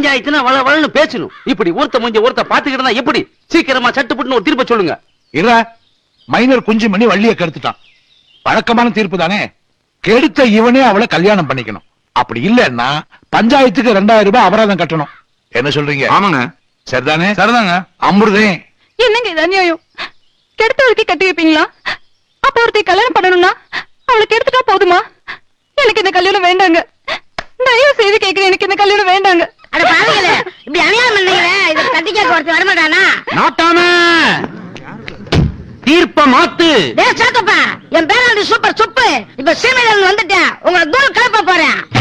பஞ்சாயத்துனா வள வளன்னு பேசணும் இப்படி ஒருத்த முடிஞ்ச ஒருத்த பாத்துக்கிட்டு இருந்தா எப்படி சீக்கிரமா சட்டுப்பட்டுன்னு ஒரு தீர்ப்பை சொல்லுங்க இல்ல மைனர் குஞ்சு மணி வள்ளிய கெடுத்துட்டான் வழக்கமான தீர்ப்பு தானே கெடுத்த இவனே அவளை கல்யாணம் பண்ணிக்கணும் அப்படி இல்லன்னா பஞ்சாயத்துக்கு ரெண்டாயிரம் ரூபாய் அபராதம் கட்டணும் என்ன சொல்றீங்க ஆமாங்க சரிதானே சரிதாங்க அமிர்தே என்னங்க இது அநியாயம் கெடுத்தவளுக்கு கட்டி வைப்பீங்களா அப்ப ஒருத்தி கல்யாணம் பண்ணணும்னா அவளை கெடுத்துட்டா போதுமா எனக்கு இந்த கல்யாணம் வேண்டாங்க தயவு செய்து கேக்குறேன் எனக்கு இந்த கல்யாணம் வேண்டாங்க அட பாருங்களே இப்படி அநியாயம் பண்ணீங்களே இத கட்டிக்க ஒருத்தர் வரமாட்டானா நாட்டாம தீர்ப்ப மாத்து டேய் சாக்கப்பா என் பேராண்டி சூப்பர் சுப்பு இப்ப சீமையில இருந்து வந்துட்டேன் உங்களை தூரம் கிளப்ப போறேன்